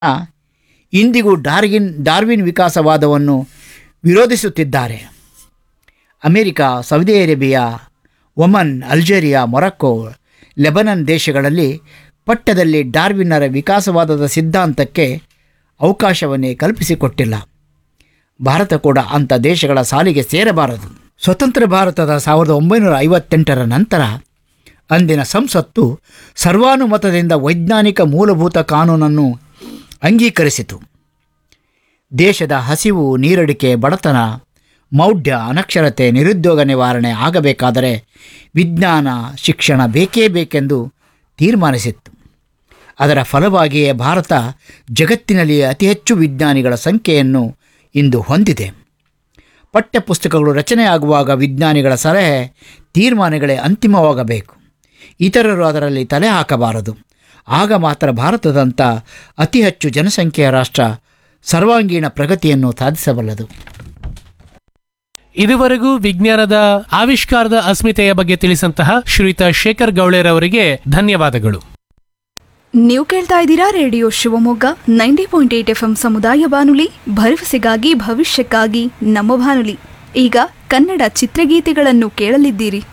ಇಂದಿಗೂ Darwin Darwin ವಿಕಾಸವಾದವನ್ನು ವಿರೋಧಿಸುತ್ತಿದ್ದಾರೆ America Saudi Arabia Oman Algeria Morocco Lebanon ದೇಶಗಳಲ್ಲಿ ಪಠ್ಯದಲ್ಲಿ ಡಾರ್ವಿನ್ನರ ವಿಕಾಸವಾದದ ಸಿದ್ಧಾಂತಕ್ಕೆ ಅವಕಾಶವನ್ನೇ ಕಲ್ಪಿಸಿಕೊಟ್ಟಿಲ್ಲ ಭಾರತ ಕೂಡ ಅಂಥ ದೇಶಗಳ ಸಾಲಿಗೆ ಸೇರಬಾರದು ಸ್ವತಂತ್ರ ಭಾರತದ ಸಾವಿರದ ಒಂಬೈನೂರ ಐವತ್ತೆಂಟರ ನಂತರ ಅಂದಿನ ಸಂಸತ್ತು ಸರ್ವಾನುಮತದಿಂದ ವೈಜ್ಞಾನಿಕ ಮೂಲಭೂತ ಕಾನೂನನ್ನು ಅಂಗೀಕರಿಸಿತು ದೇಶದ ಹಸಿವು ನೀರಡಿಕೆ ಬಡತನ ಮೌಢ್ಯ ಅನಕ್ಷರತೆ ನಿರುದ್ಯೋಗ ನಿವಾರಣೆ ಆಗಬೇಕಾದರೆ ವಿಜ್ಞಾನ ಶಿಕ್ಷಣ ಬೇಕೇ ಬೇಕೆಂದು ತೀರ್ಮಾನಿಸಿತ್ತು ಅದರ ಫಲವಾಗಿಯೇ ಭಾರತ ಜಗತ್ತಿನಲ್ಲಿ ಅತಿ ಹೆಚ್ಚು ವಿಜ್ಞಾನಿಗಳ ಸಂಖ್ಯೆಯನ್ನು ಇಂದು ಹೊಂದಿದೆ ಪಠ್ಯಪುಸ್ತಕಗಳು ರಚನೆಯಾಗುವಾಗ ವಿಜ್ಞಾನಿಗಳ ಸಲಹೆ ತೀರ್ಮಾನಗಳೇ ಅಂತಿಮವಾಗಬೇಕು ಇತರರು ಅದರಲ್ಲಿ ತಲೆ ಹಾಕಬಾರದು ಆಗ ಮಾತ್ರ ಭಾರತದಂಥ ಅತಿ ಹೆಚ್ಚು ಜನಸಂಖ್ಯೆಯ ರಾಷ್ಟ್ರ ಸರ್ವಾಂಗೀಣ ಪ್ರಗತಿಯನ್ನು ಸಾಧಿಸಬಲ್ಲದು ಇದುವರೆಗೂ ವಿಜ್ಞಾನದ ಆವಿಷ್ಕಾರದ ಅಸ್ಮಿತೆಯ ಬಗ್ಗೆ ತಿಳಿಸಂತಹ ಶ್ರೀಯುತ ಶೇಖರ್ ಗೌಳೇರ್ ಅವರಿಗೆ ಧನ್ಯವಾದಗಳು ನೀವು ಕೇಳ್ತಾ ಇದ್ದೀರಾ radio Shivamogga ninety point eight F M ಸಮುದಾಯ ಬಾನುಲಿ ಭರವಸೆಗಾಗಿ ಭವಿಷ್ಯಕ್ಕಾಗಿ ನಮ್ಮ ಬಾನುಲಿ ಈಗ ಕನ್ನಡ ಚಿತ್ರಗೀತೆಗಳನ್ನು ಕೇಳಲಿದ್ದೀರಿ